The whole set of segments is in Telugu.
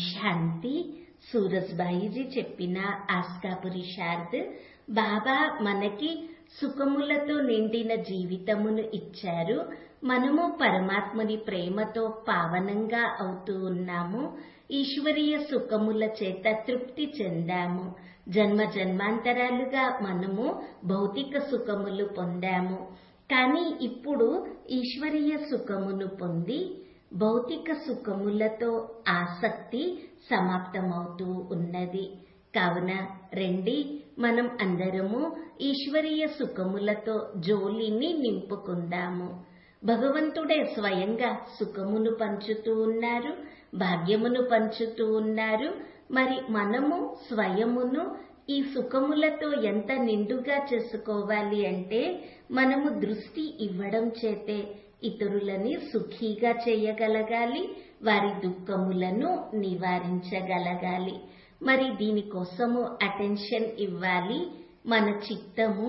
శాంతి సూరజ్బాయిజీ చెప్పిన ఆస్కాపురి శారద్ బాబా మనకి సుఖములతో నిండిన జీవితమును ఇచ్చారు మనము పరమాత్ముని ప్రేమతో పావనంగా అవుతూ ఉన్నాము ఈశ్వరీయ సుఖముల చేత తృప్తి చెందాము జన్మ జన్మాంతరాలుగా మనము భౌతిక సుఖములు పొందాము కానీ ఇప్పుడు ఈశ్వరీయ సుఖమును పొంది భౌతిక సుఖములతో ఆసక్తి సమాప్తమవుతూ ఉన్నది కావున రండి మనం అందరము ఈశ్వరీయ సుఖములతో జోలిని నింపుకుందాము భగవంతుడే స్వయంగా సుఖమును పంచుతూ ఉన్నారు భాగ్యమును పంచుతూ ఉన్నారు మరి మనము స్వయమును ఈ సుఖములతో ఎంత నిండుగా చేసుకోవాలి అంటే మనము దృష్టి ఇవ్వడం చేతే ఇతరులని సుఖీగా చేయగలగాలి వారి దుఃఖములను నివారించగలగాలి మరి దీనికోసము అటెన్షన్ ఇవ్వాలి మన చిత్తము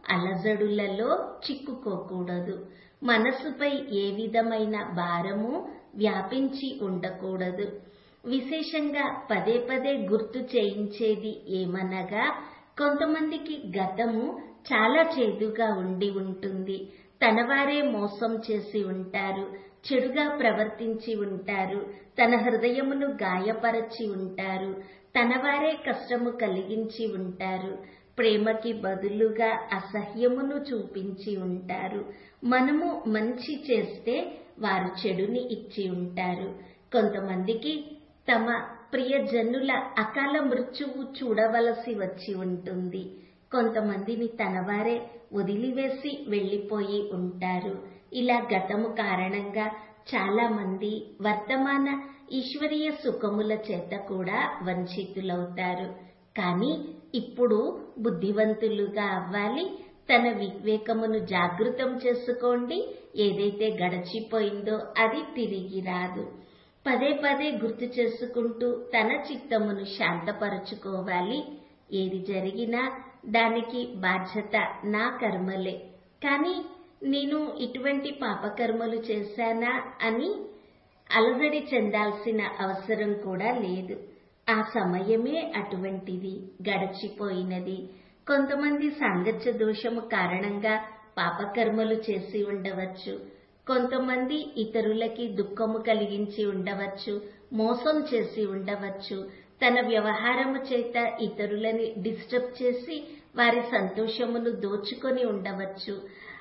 అలజడులలో చిక్కుకోకూడదు మనసుపై ఏ విధమైన భారము వ్యాపించి ఉండకూడదు విశేషంగా పదే పదే గుర్తు చేయించేది ఏమనగా కొంతమందికి గతము చాలా చేదుగా ఉండి ఉంటుంది తన వారే మోసం చేసి ఉంటారు చెడుగా ప్రవర్తించి ఉంటారు తన హృదయమును గాయపరచి ఉంటారు తన వారే కష్టము కలిగించి ఉంటారు ప్రేమకి బదులుగా అసహ్యమును చూపించి ఉంటారు మనము మంచి చేస్తే వారు చెడుని ఇచ్చి ఉంటారు కొంతమందికి తమ ప్రియజనుల అకాల మృత్యువు చూడవలసి వచ్చి ఉంటుంది కొంతమందిని తనవారే వదిలివేసి వెళ్లిపోయి ఉంటారు ఇలా గతము కారణంగా చాలా మంది వర్తమాన ఈశ్వరీయ సుఖముల చేత కూడా వంచితులవుతారు కానీ ఇప్పుడు బుద్ధివంతులుగా అవ్వాలి తన వివేకమును జాగృతం చేసుకోండి ఏదైతే గడచిపోయిందో అది తిరిగి రాదు పదే పదే గుర్తు చేసుకుంటూ తన చిత్తమును శాంతపరచుకోవాలి ఏది జరిగినా దానికి బాధ్యత నా కర్మలే కానీ నేను ఇటువంటి పాపకర్మలు చేశానా అని అలజడి చెందాల్సిన అవసరం కూడా లేదు ఆ సమయమే అటువంటిది గడచిపోయినది కొంతమంది సాంగత్య దోషము కారణంగా పాపకర్మలు చేసి ఉండవచ్చు కొంతమంది ఇతరులకి దుఃఖము కలిగించి ఉండవచ్చు మోసం చేసి ఉండవచ్చు తన వ్యవహారము చేత ఇతరులని డిస్టర్బ్ చేసి వారి సంతోషమును దోచుకొని ఉండవచ్చు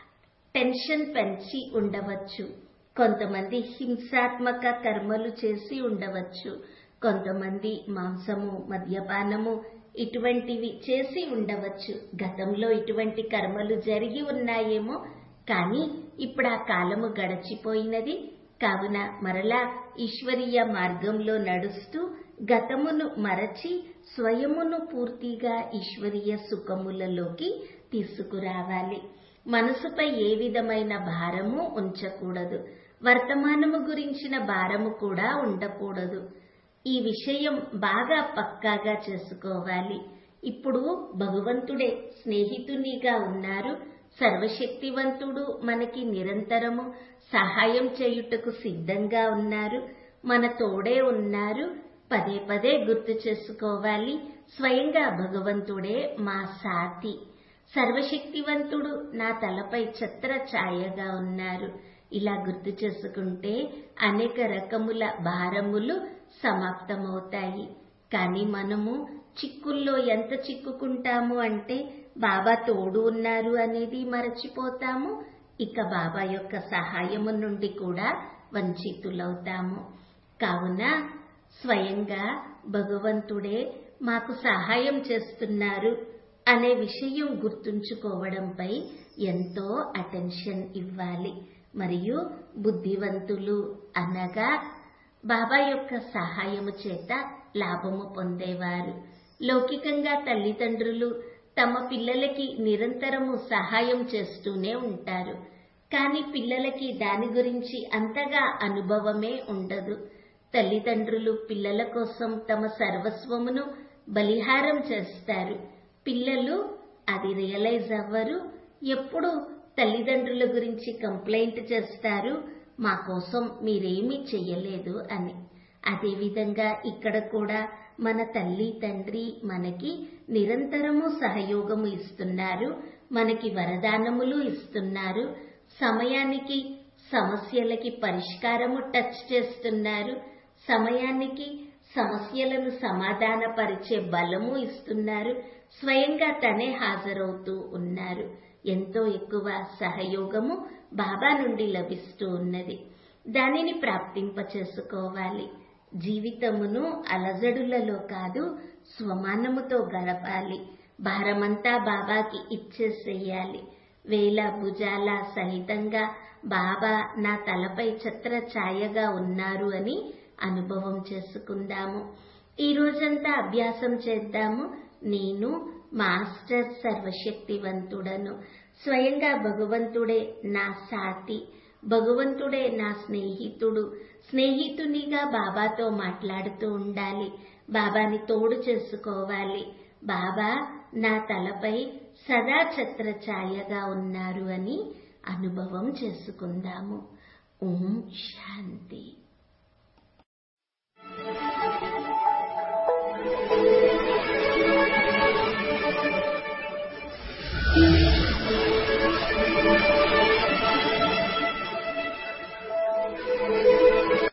టెన్షన్ పెంచి ఉండవచ్చు కొంతమంది హింసాత్మక కర్మలు చేసి ఉండవచ్చు కొంతమంది మాంసము మద్యపానము ఇటువంటివి చేసి ఉండవచ్చు గతంలో ఇటువంటి కర్మలు జరిగి ఉన్నాయేమో కానీ ఇప్పుడు ఆ కాలము గడచిపోయినది కావున మరలా ఈశ్వరీయ మార్గంలో నడుస్తూ గతమును మరచి స్వయమును పూర్తిగా ఈశ్వరీయ సుఖములలోకి తీసుకురావాలి మనసుపై ఏ విధమైన భారము ఉంచకూడదు వర్తమానము గురించిన భారము కూడా ఉండకూడదు ఈ విషయం బాగా పక్కాగా చేసుకోవాలి ఇప్పుడు భగవంతుడే స్నేహితునిగా ఉన్నారు సర్వశక్తివంతుడు మనకి నిరంతరము సహాయం చేయుటకు సిద్ధంగా ఉన్నారు మన తోడే ఉన్నారు పదే పదే గుర్తు చేసుకోవాలి స్వయంగా భగవంతుడే మా సాతి సర్వశక్తివంతుడు నా తలపై ఛత్ర ఛాయగా ఉన్నారు ఇలా గుర్తు చేసుకుంటే అనేక రకముల భారములు సమాప్తమవుతాయి కానీ మనము చిక్కుల్లో ఎంత చిక్కుకుంటాము అంటే బాబా తోడు ఉన్నారు అనేది మరచిపోతాము ఇక బాబా యొక్క సహాయము నుండి కూడా వంచితులవుతాము కావున స్వయంగా భగవంతుడే మాకు సహాయం చేస్తున్నారు అనే విషయం గుర్తుంచుకోవడంపై ఎంతో అటెన్షన్ ఇవ్వాలి మరియు బుద్ధివంతులు అనగా బాబా యొక్క సహాయము చేత లాభము పొందేవారు లౌకికంగా తల్లిదండ్రులు తమ పిల్లలకి నిరంతరము సహాయం చేస్తూనే ఉంటారు కానీ పిల్లలకి దాని గురించి అంతగా అనుభవమే ఉండదు తల్లిదండ్రులు పిల్లల కోసం తమ సర్వస్వమును బలిహారం చేస్తారు పిల్లలు అది రియలైజ్ అవ్వరు ఎప్పుడు తల్లిదండ్రుల గురించి కంప్లైంట్ చేస్తారు మా కోసం మీరేమీ చెయ్యలేదు అని అదేవిధంగా ఇక్కడ కూడా మన తల్లి తండ్రి మనకి నిరంతరము సహయోగము ఇస్తున్నారు మనకి వరదానములు ఇస్తున్నారు సమయానికి సమస్యలకి పరిష్కారము టచ్ చేస్తున్నారు సమయానికి సమస్యలను సమాధానపరిచే బలము ఇస్తున్నారు స్వయంగా తనే హాజరవుతూ ఉన్నారు ఎంతో ఎక్కువ సహయోగము బాబా నుండి లభిస్తూ ఉన్నది దానిని ప్రాప్తింప చేసుకోవాలి జీవితమును అలజడులలో కాదు స్వమానముతో గడపాలి భారమంతా బాబాకి ఇచ్చేసేయాలి వేల భుజాల సహితంగా బాబా నా తలపై ఛత్ర ఛాయగా ఉన్నారు అని అనుభవం చేసుకుందాము ఈ రోజంతా అభ్యాసం చేద్దాము నేను మాస్టర్ సర్వశక్తివంతుడను స్వయంగా భగవంతుడే నా సాటి భగవంతుడే నా స్నేహితుడు స్నేహితునిగా బాబాతో మాట్లాడుతూ ఉండాలి బాబాని తోడు చేసుకోవాలి బాబా నా తలపై సదా ఛత్ర ఛాయగా ఉన్నారు అని అనుభవం చేసుకుందాము ఓం శాంతి Thank you.